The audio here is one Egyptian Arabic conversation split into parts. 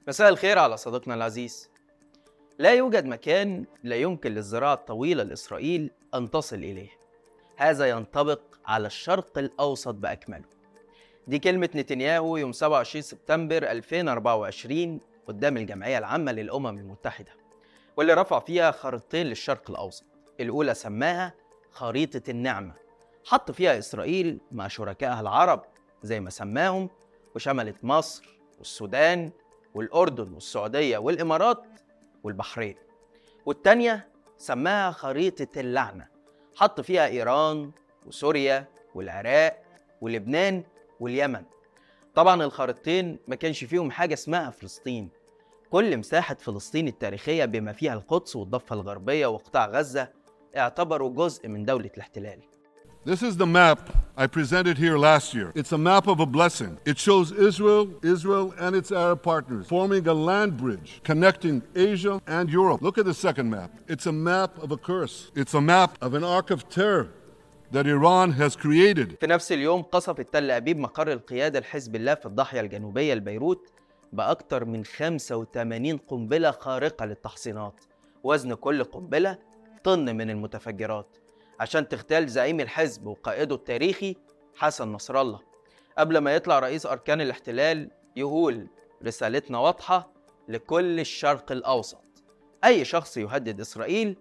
مساء الخير على صديقنا العزيز لا يوجد مكان لا يمكن للزراعة الطويلة لإسرائيل أن تصل إليه هذا ينطبق على الشرق الأوسط بأكمله دي كلمة نتنياهو يوم 27 سبتمبر 2024 قدام الجمعية العامة للأمم المتحدة واللي رفع فيها خريطتين للشرق الأوسط الأولى سماها خريطة النعمة حط فيها إسرائيل مع شركائها العرب زي ما سماهم وشملت مصر والسودان والأردن والسعودية والإمارات والبحرين والتانية سماها خريطة اللعنة حط فيها إيران وسوريا والعراق ولبنان واليمن طبعا الخريطتين ما كانش فيهم حاجة اسمها فلسطين كل مساحة فلسطين التاريخية بما فيها القدس والضفة الغربية وقطاع غزة اعتبروا جزء من دولة الاحتلال This is the map I presented here last year. It's a map of a blessing. It shows Israel, Israel and its Arab partners forming a land bridge connecting Asia and Europe. Look at the second map. It's a map of a curse. It's a map of an arc of terror that Iran has created. في نفس اليوم قصفت تل أبيب مقر القيادة لحزب الله في الضاحية الجنوبية لبيروت بأكثر من 85 قنبلة خارقة للتحصينات وزن كل قنبلة طن من المتفجرات عشان تغتال زعيم الحزب وقائده التاريخي حسن نصر الله قبل ما يطلع رئيس أركان الاحتلال يقول رسالتنا واضحة لكل الشرق الأوسط أي شخص يهدد إسرائيل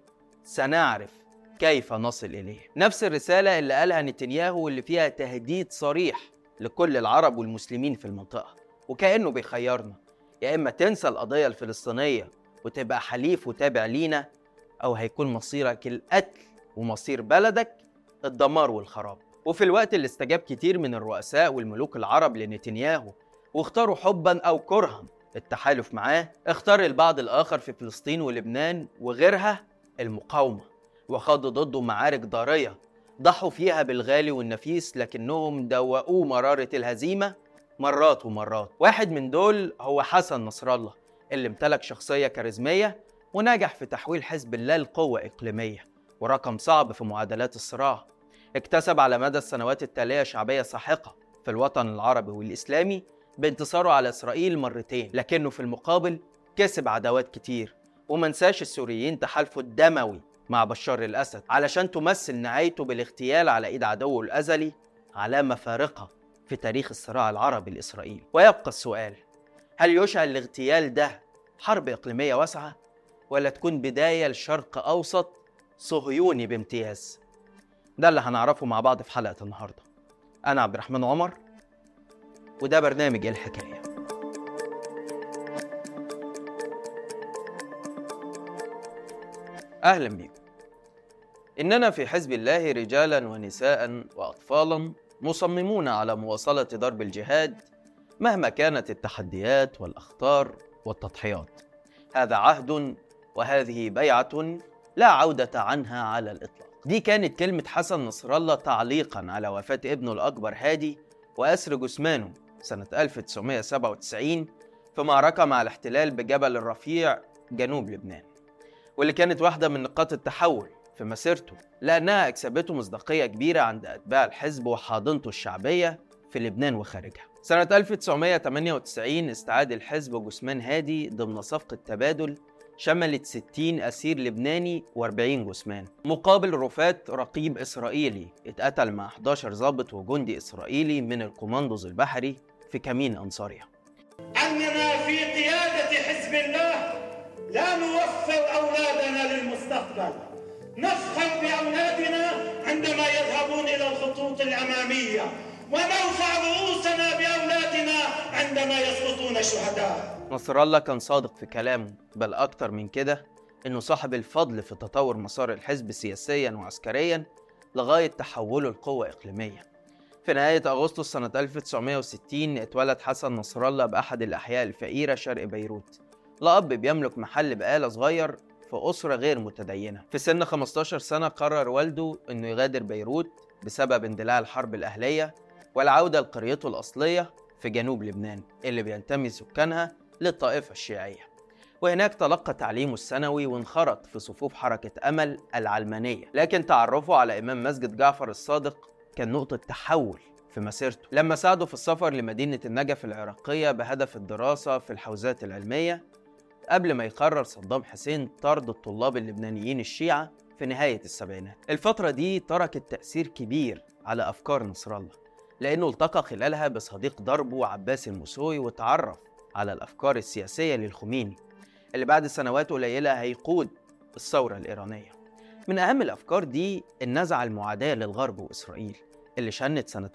سنعرف كيف نصل إليه نفس الرسالة اللي قالها نتنياهو واللي فيها تهديد صريح لكل العرب والمسلمين في المنطقة وكأنه بيخيرنا يا إما تنسى القضية الفلسطينية وتبقى حليف وتابع لينا أو هيكون مصيرك القتل ومصير بلدك الدمار والخراب وفي الوقت اللي استجاب كتير من الرؤساء والملوك العرب لنتنياهو واختاروا حبا أو كرها التحالف معاه اختار البعض الآخر في فلسطين ولبنان وغيرها المقاومة وخاضوا ضده معارك ضارية ضحوا فيها بالغالي والنفيس لكنهم دوقوه مرارة الهزيمة مرات ومرات واحد من دول هو حسن نصر الله اللي امتلك شخصية كاريزمية ونجح في تحويل حزب الله لقوة إقليمية ورقم صعب في معادلات الصراع اكتسب على مدى السنوات التالية شعبية ساحقة في الوطن العربي والإسلامي بانتصاره على إسرائيل مرتين لكنه في المقابل كسب عداوات كتير ومنساش السوريين تحالفه الدموي مع بشار الأسد علشان تمثل نهايته بالاغتيال على إيد عدوه الأزلي علامة فارقة في تاريخ الصراع العربي الإسرائيلي ويبقى السؤال هل يشعل الاغتيال ده حرب إقليمية واسعة ولا تكون بداية لشرق أوسط صهيوني بامتياز ده اللي هنعرفه مع بعض في حلقة النهاردة أنا عبد الرحمن عمر وده برنامج إيه الحكاية أهلا بيكم إننا في حزب الله رجالا ونساء وأطفالا مصممون على مواصلة ضرب الجهاد مهما كانت التحديات والأخطار والتضحيات هذا عهد وهذه بيعة لا عودة عنها على الإطلاق دي كانت كلمة حسن نصر الله تعليقا على وفاة ابنه الأكبر هادي وأسر جثمانه سنة 1997 في معركة مع الاحتلال بجبل الرفيع جنوب لبنان واللي كانت واحدة من نقاط التحول في مسيرته لأنها أكسبته مصداقية كبيرة عند أتباع الحزب وحاضنته الشعبية في لبنان وخارجها سنة 1998 استعاد الحزب جثمان هادي ضمن صفقة تبادل شملت 60 أسير لبناني و40 جثمان مقابل رفاة رقيب إسرائيلي اتقتل مع 11 ضابط وجندي إسرائيلي من الكوماندوز البحري في كمين أنصاريا أننا في قيادة حزب الله لا نوفر أولادنا للمستقبل نفخر بأولادنا عندما يذهبون إلى الخطوط الأمامية ونرفع رؤوسنا بأولادنا عندما يسقطون شهداء نصر الله كان صادق في كلامه بل أكتر من كده إنه صاحب الفضل في تطور مسار الحزب سياسيا وعسكريا لغاية تحوله لقوة إقليمية في نهاية أغسطس سنة 1960 اتولد حسن نصر الله بأحد الأحياء الفقيرة شرق بيروت لأب بيملك محل بقالة صغير في أسرة غير متدينة في سن 15 سنة قرر والده إنه يغادر بيروت بسبب اندلاع الحرب الأهلية والعودة لقريته الأصلية في جنوب لبنان اللي بينتمي سكانها للطائفة الشيعية وهناك تلقى تعليمه الثانوي وانخرط في صفوف حركة أمل العلمانية لكن تعرفه على إمام مسجد جعفر الصادق كان نقطة تحول في في مسيرته لما ساعده في السفر لمدينة النجف العراقية بهدف الدراسة في الحوزات العلمية قبل ما يقرر صدام حسين طرد الطلاب اللبنانيين الشيعة في نهاية السبعينات الفترة دي تركت تأثير كبير على أفكار نصر الله لأنه التقى خلالها بصديق دربه عباس المسوي وتعرف على الأفكار السياسية للخميني اللي بعد سنوات قليلة هيقود الثورة الإيرانية من أهم الأفكار دي النزعة المعادية للغرب وإسرائيل اللي شنت سنة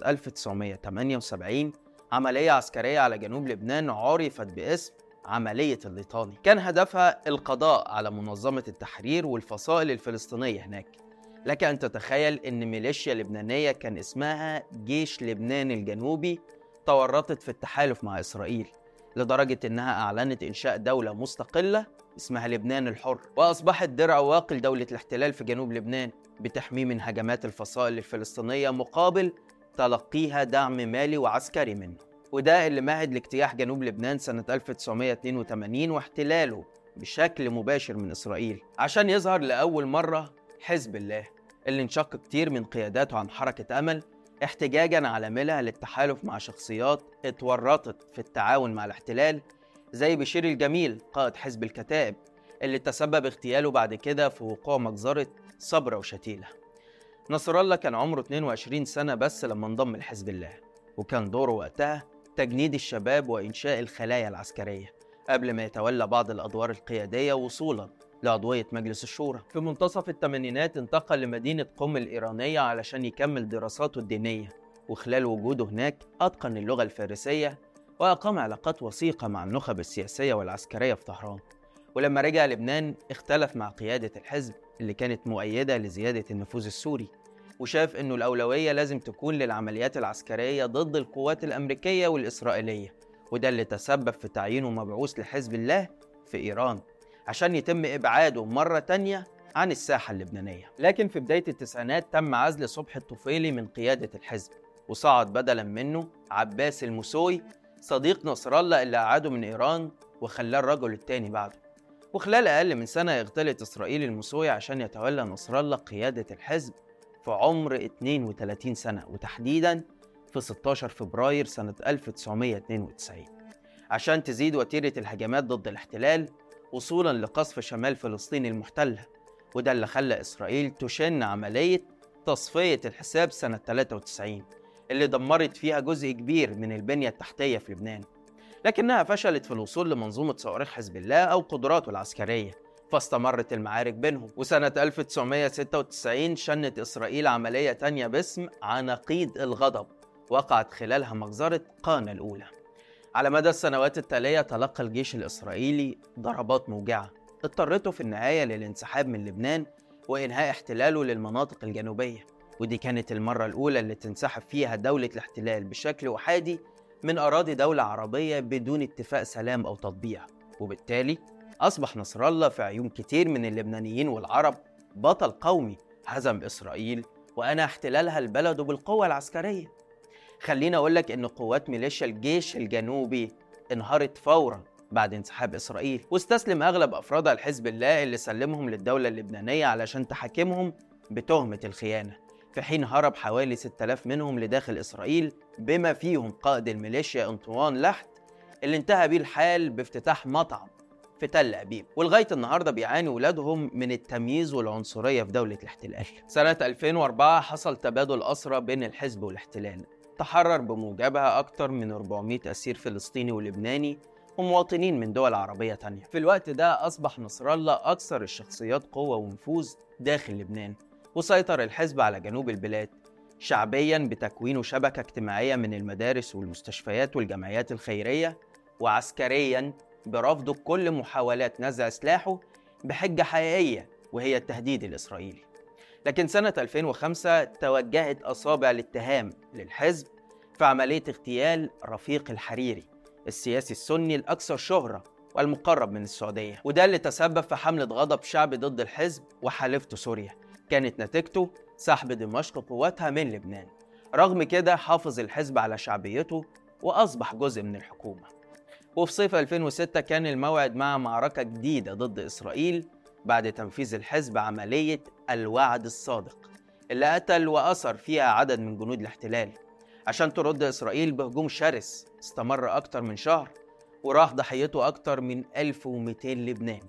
1978 عملية عسكرية على جنوب لبنان عرفت باسم عملية الليطاني كان هدفها القضاء على منظمة التحرير والفصائل الفلسطينية هناك لك أن تتخيل أن ميليشيا لبنانية كان اسمها جيش لبنان الجنوبي تورطت في التحالف مع إسرائيل لدرجة أنها أعلنت إنشاء دولة مستقلة اسمها لبنان الحر وأصبحت درع واقي لدولة الاحتلال في جنوب لبنان بتحميه من هجمات الفصائل الفلسطينية مقابل تلقيها دعم مالي وعسكري منه وده اللي مهد لاجتياح جنوب لبنان سنة 1982 واحتلاله بشكل مباشر من إسرائيل عشان يظهر لأول مرة حزب الله اللي انشق كتير من قياداته عن حركة أمل احتجاجا على ملها للتحالف مع شخصيات اتورطت في التعاون مع الاحتلال زي بشير الجميل قائد حزب الكتائب اللي تسبب اغتياله بعد كده في وقوع مجزرة صبرا وشتيلة نصر الله كان عمره 22 سنة بس لما انضم لحزب الله وكان دوره وقتها تجنيد الشباب وإنشاء الخلايا العسكرية قبل ما يتولى بعض الأدوار القيادية وصولا لعضوية مجلس الشورى في منتصف الثمانينات انتقل لمدينة قم الإيرانية علشان يكمل دراساته الدينية وخلال وجوده هناك أتقن اللغة الفارسية وأقام علاقات وثيقة مع النخب السياسية والعسكرية في طهران ولما رجع لبنان اختلف مع قيادة الحزب اللي كانت مؤيدة لزيادة النفوذ السوري وشاف انه الأولوية لازم تكون للعمليات العسكرية ضد القوات الأمريكية والإسرائيلية وده اللي تسبب في تعيينه مبعوث لحزب الله في إيران عشان يتم إبعاده مرة تانية عن الساحة اللبنانية لكن في بداية التسعينات تم عزل صبحي الطفيلي من قيادة الحزب وصعد بدلا منه عباس المسوي صديق نصر الله اللي أعاده من إيران وخلاه الرجل التاني بعده وخلال أقل من سنة اغتالت إسرائيل المسوي عشان يتولى نصر الله قيادة الحزب في عمر 32 سنة وتحديدا في 16 فبراير سنة 1992 عشان تزيد وتيرة الهجمات ضد الاحتلال وصولا لقصف شمال فلسطين المحتلة وده اللي خلى إسرائيل تشن عملية تصفية الحساب سنة 93 اللي دمرت فيها جزء كبير من البنية التحتية في لبنان لكنها فشلت في الوصول لمنظومة صواريخ حزب الله أو قدراته العسكرية فاستمرت المعارك بينهم وسنة 1996 شنت إسرائيل عملية تانية باسم عناقيد الغضب وقعت خلالها مجزرة قانا الأولى على مدى السنوات التالية تلقى الجيش الإسرائيلي ضربات موجعة اضطرته في النهاية للانسحاب من لبنان وإنهاء احتلاله للمناطق الجنوبية ودي كانت المرة الأولى اللي تنسحب فيها دولة الاحتلال بشكل أحادي من أراضي دولة عربية بدون اتفاق سلام أو تطبيع وبالتالي أصبح نصر الله في عيون كتير من اللبنانيين والعرب بطل قومي هزم إسرائيل وأنا احتلالها البلد بالقوة العسكرية خليني أقول لك إن قوات ميليشيا الجيش الجنوبي انهارت فورا بعد انسحاب إسرائيل واستسلم أغلب أفرادها لحزب الله اللي سلمهم للدولة اللبنانية علشان تحاكمهم بتهمة الخيانة في حين هرب حوالي 6000 منهم لداخل إسرائيل بما فيهم قائد الميليشيا أنطوان لحت اللي انتهى بيه الحال بافتتاح مطعم في تل أبيب ولغاية النهاردة بيعاني ولادهم من التمييز والعنصرية في دولة الاحتلال سنة 2004 حصل تبادل أسرى بين الحزب والاحتلال تحرر بموجبها أكثر من 400 أسير فلسطيني ولبناني ومواطنين من دول عربية تانية في الوقت ده أصبح نصر الله أكثر الشخصيات قوة ونفوذ داخل لبنان وسيطر الحزب على جنوب البلاد شعبيا بتكوينه شبكة اجتماعية من المدارس والمستشفيات والجمعيات الخيرية وعسكريا برفضه كل محاولات نزع سلاحه بحجة حقيقية وهي التهديد الإسرائيلي لكن سنة 2005 توجهت أصابع الاتهام للحزب في عملية اغتيال رفيق الحريري السياسي السني الأكثر شهرة والمقرب من السعودية وده اللي تسبب في حملة غضب شعبي ضد الحزب وحليفته سوريا كانت نتيجته سحب دمشق قواتها من لبنان رغم كده حافظ الحزب على شعبيته وأصبح جزء من الحكومة وفي صيف 2006 كان الموعد مع معركة جديدة ضد إسرائيل بعد تنفيذ الحزب عملية الوعد الصادق اللي قتل وأسر فيها عدد من جنود الاحتلال عشان ترد إسرائيل بهجوم شرس استمر أكتر من شهر وراح ضحيته أكتر من 1200 لبناني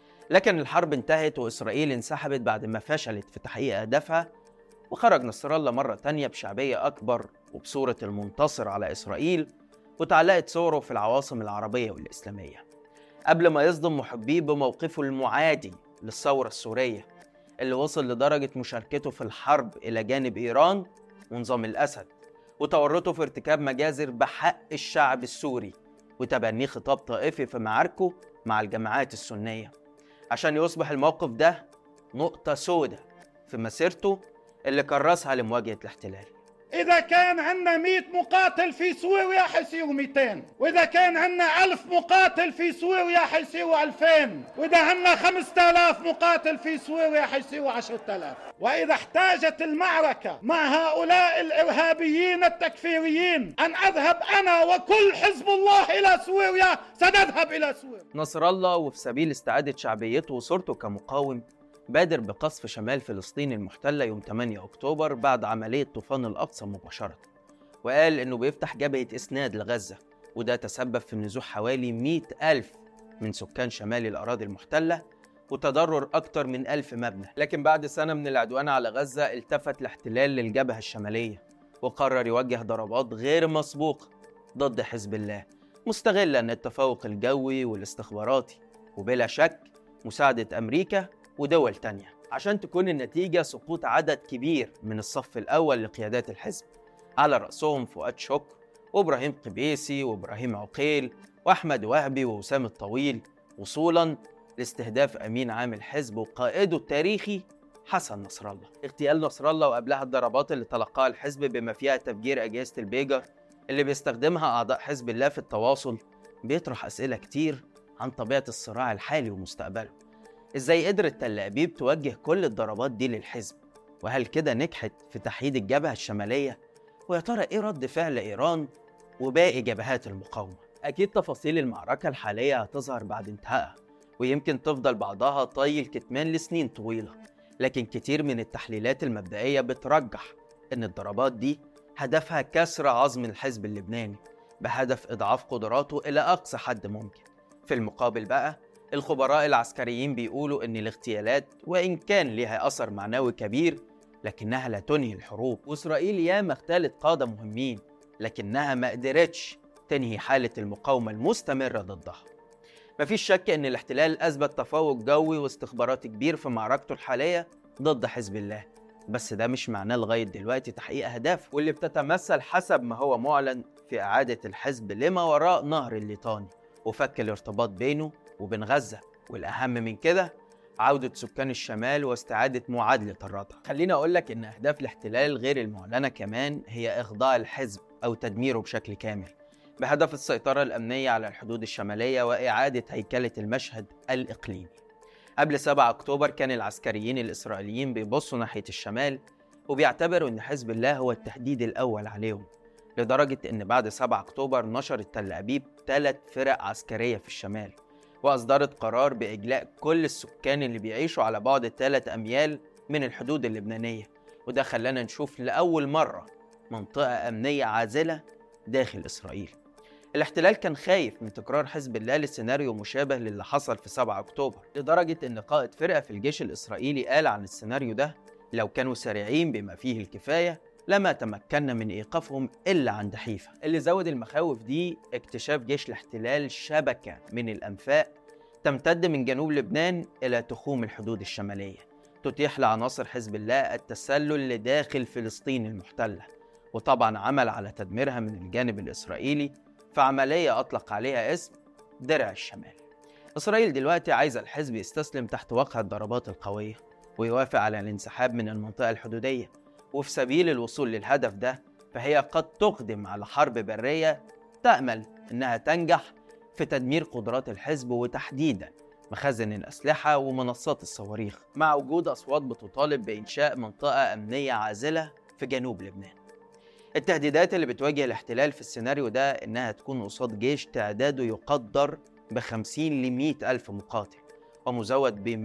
لكن الحرب انتهت وإسرائيل انسحبت بعد ما فشلت في تحقيق أهدافها وخرج نصر الله مرة تانية بشعبية أكبر وبصورة المنتصر على إسرائيل وتعلقت صوره في العواصم العربية والإسلامية قبل ما يصدم محبيه بموقفه المعادي للثورة السورية اللي وصل لدرجة مشاركته في الحرب إلى جانب إيران ونظام الأسد وتورطه في ارتكاب مجازر بحق الشعب السوري وتبنيه خطاب طائفي في معاركه مع الجماعات السنية عشان يصبح الموقف ده نقطة سوداء في مسيرته اللي كرسها لمواجهة الاحتلال إذا كان عندنا 100 مقاتل في سوريا حيصيروا 200 وإذا كان عندنا 1000 مقاتل في سوريا حيصيروا 2000 وإذا عندنا 5000 مقاتل في سوريا حيصيروا 10000 وإذا احتاجت المعركة مع هؤلاء الإرهابيين التكفيريين أن أذهب أنا وكل حزب الله إلى سوريا سنذهب إلى سوريا نصر الله وفي سبيل استعادة شعبيته وصورته كمقاوم بادر بقصف شمال فلسطين المحتلة يوم 8 أكتوبر بعد عملية طوفان الأقصى مباشرة وقال إنه بيفتح جبهة إسناد لغزة وده تسبب في نزوح حوالي 100 ألف من سكان شمال الأراضي المحتلة وتضرر أكتر من ألف مبنى لكن بعد سنة من العدوان على غزة التفت الاحتلال للجبهة الشمالية وقرر يوجه ضربات غير مسبوقة ضد حزب الله مستغلا التفوق الجوي والاستخباراتي وبلا شك مساعدة أمريكا ودول تانية عشان تكون النتيجة سقوط عدد كبير من الصف الأول لقيادات الحزب على رأسهم فؤاد شكر وإبراهيم قبيسي وإبراهيم عقيل وأحمد وهبي ووسام الطويل وصولا لاستهداف أمين عام الحزب وقائده التاريخي حسن نصر الله اغتيال نصر الله وقبلها الضربات اللي تلقاها الحزب بما فيها تفجير أجهزة البيجر اللي بيستخدمها أعضاء حزب الله في التواصل بيطرح أسئلة كتير عن طبيعة الصراع الحالي ومستقبله ازاي قدرت تل ابيب توجه كل الضربات دي للحزب وهل كده نجحت في تحييد الجبهه الشماليه ويا ترى ايه رد فعل ايران وباقي جبهات المقاومه اكيد تفاصيل المعركه الحاليه هتظهر بعد انتهائها ويمكن تفضل بعضها طي الكتمان لسنين طويله لكن كتير من التحليلات المبدئيه بترجح ان الضربات دي هدفها كسر عظم الحزب اللبناني بهدف اضعاف قدراته الى اقصى حد ممكن في المقابل بقى الخبراء العسكريين بيقولوا إن الاغتيالات وإن كان لها أثر معنوي كبير لكنها لا تنهي الحروب وإسرائيل ياما اغتالت قادة مهمين لكنها ما قدرتش تنهي حالة المقاومة المستمرة ضدها مفيش شك إن الاحتلال أثبت تفوق جوي واستخباراتي كبير في معركته الحالية ضد حزب الله بس ده مش معناه لغاية دلوقتي تحقيق أهداف واللي بتتمثل حسب ما هو معلن في إعادة الحزب لما وراء نهر الليطاني وفك الارتباط بينه وبين غزة والأهم من كده عودة سكان الشمال واستعادة معادلة الردع خليني أقول لك إن أهداف الاحتلال غير المعلنة كمان هي إخضاع الحزب أو تدميره بشكل كامل بهدف السيطرة الأمنية على الحدود الشمالية وإعادة هيكلة المشهد الإقليمي قبل 7 أكتوبر كان العسكريين الإسرائيليين بيبصوا ناحية الشمال وبيعتبروا إن حزب الله هو التهديد الأول عليهم لدرجة إن بعد 7 أكتوبر نشرت تل أبيب ثلاث فرق عسكرية في الشمال وأصدرت قرار بإجلاء كل السكان اللي بيعيشوا على بعد ثلاث أميال من الحدود اللبنانية وده خلانا نشوف لأول مرة منطقة أمنية عازلة داخل إسرائيل الاحتلال كان خايف من تكرار حزب الله لسيناريو مشابه للي حصل في 7 أكتوبر لدرجة إن قائد فرقة في الجيش الإسرائيلي قال عن السيناريو ده لو كانوا سريعين بما فيه الكفاية لما تمكنا من إيقافهم إلا عند حيفا اللي زود المخاوف دي اكتشاف جيش الاحتلال شبكة من الأنفاق تمتد من جنوب لبنان إلى تخوم الحدود الشمالية تتيح لعناصر حزب الله التسلل لداخل فلسطين المحتلة وطبعا عمل على تدميرها من الجانب الإسرائيلي في عملية أطلق عليها اسم درع الشمال إسرائيل دلوقتي عايزة الحزب يستسلم تحت وقع الضربات القوية ويوافق على الانسحاب من المنطقة الحدودية وفي سبيل الوصول للهدف ده فهي قد تقدم على حرب برية تأمل إنها تنجح في تدمير قدرات الحزب وتحديدا مخازن الأسلحة ومنصات الصواريخ مع وجود أصوات بتطالب بإنشاء منطقة أمنية عازلة في جنوب لبنان التهديدات اللي بتواجه الاحتلال في السيناريو ده إنها تكون قصاد جيش تعداده يقدر ب 50 ل 100 ألف مقاتل ومزود ب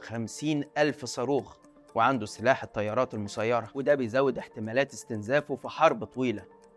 150 ألف صاروخ وعنده سلاح الطيارات المسيرة وده بيزود احتمالات استنزافه في حرب طويلة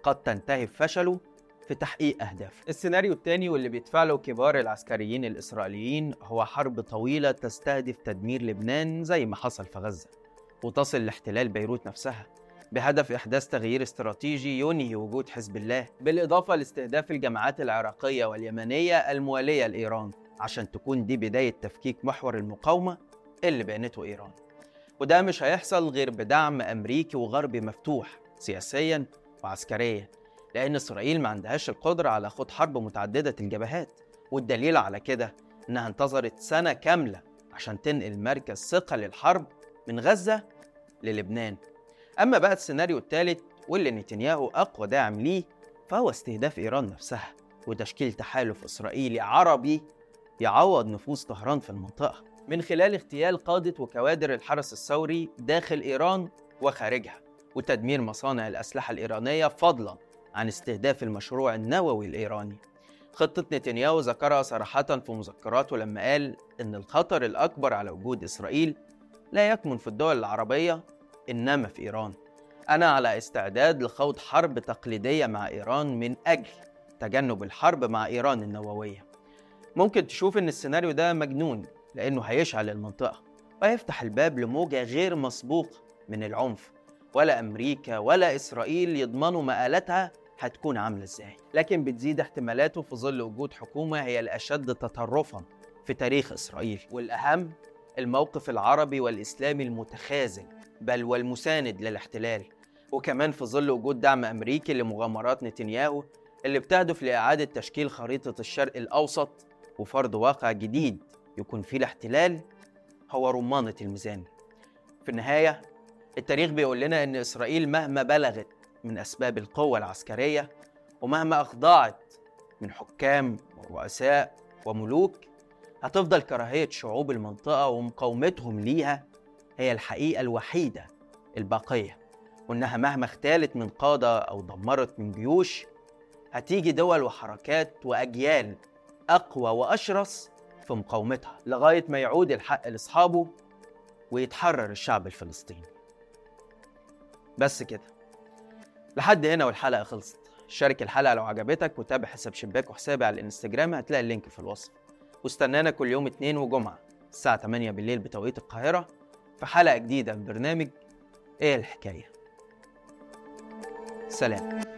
قد تنتهي بفشله في تحقيق أهدافه السيناريو الثاني واللي بيدفع له كبار العسكريين الإسرائيليين هو حرب طويلة تستهدف تدمير لبنان زي ما حصل في غزة وتصل لاحتلال بيروت نفسها بهدف إحداث تغيير استراتيجي ينهي وجود حزب الله بالإضافة لاستهداف الجماعات العراقية واليمنية الموالية لإيران عشان تكون دي بداية تفكيك محور المقاومة اللي بانته إيران وده مش هيحصل غير بدعم أمريكي وغربي مفتوح سياسيا وعسكريا لأن إسرائيل ما عندهاش القدرة على خوض حرب متعددة الجبهات والدليل على كده إنها انتظرت سنة كاملة عشان تنقل مركز ثقل الحرب من غزة للبنان أما بقى السيناريو الثالث واللي نتنياهو أقوى داعم ليه فهو استهداف إيران نفسها وتشكيل تحالف إسرائيلي عربي يعوض نفوذ طهران في المنطقة من خلال اغتيال قادة وكوادر الحرس الثوري داخل إيران وخارجها وتدمير مصانع الأسلحة الإيرانية فضلا عن استهداف المشروع النووي الإيراني خطة نتنياهو ذكرها صراحة في مذكراته لما قال إن الخطر الأكبر على وجود إسرائيل لا يكمن في الدول العربية إنما في إيران أنا على استعداد لخوض حرب تقليدية مع إيران من أجل تجنب الحرب مع إيران النووية ممكن تشوف إن السيناريو ده مجنون لأنه هيشعل المنطقة ويفتح الباب لموجة غير مسبوقة من العنف ولا أمريكا ولا إسرائيل يضمنوا مآلتها هتكون عاملة إزاي لكن بتزيد احتمالاته في ظل وجود حكومة هي الأشد تطرفا في تاريخ إسرائيل والأهم الموقف العربي والإسلامي المتخاذل بل والمساند للاحتلال وكمان في ظل وجود دعم أمريكي لمغامرات نتنياهو اللي بتهدف لإعادة تشكيل خريطة الشرق الأوسط وفرض واقع جديد يكون فيه الاحتلال هو رمانة الميزان في النهاية التاريخ بيقول لنا إن إسرائيل مهما بلغت من أسباب القوة العسكرية ومهما أخضعت من حكام ورؤساء وملوك هتفضل كراهية شعوب المنطقة ومقاومتهم ليها هي الحقيقة الوحيدة الباقية وإنها مهما اختالت من قادة أو دمرت من جيوش هتيجي دول وحركات وأجيال أقوى وأشرس في مقاومتها لغاية ما يعود الحق لأصحابه ويتحرر الشعب الفلسطيني بس كده لحد هنا والحلقة خلصت شارك الحلقة لو عجبتك وتابع حساب شباك وحسابي على الانستجرام هتلاقي اللينك في الوصف واستنانا كل يوم اتنين وجمعة الساعة 8 بالليل بتوقيت القاهرة في حلقة جديدة من برنامج ايه الحكاية سلام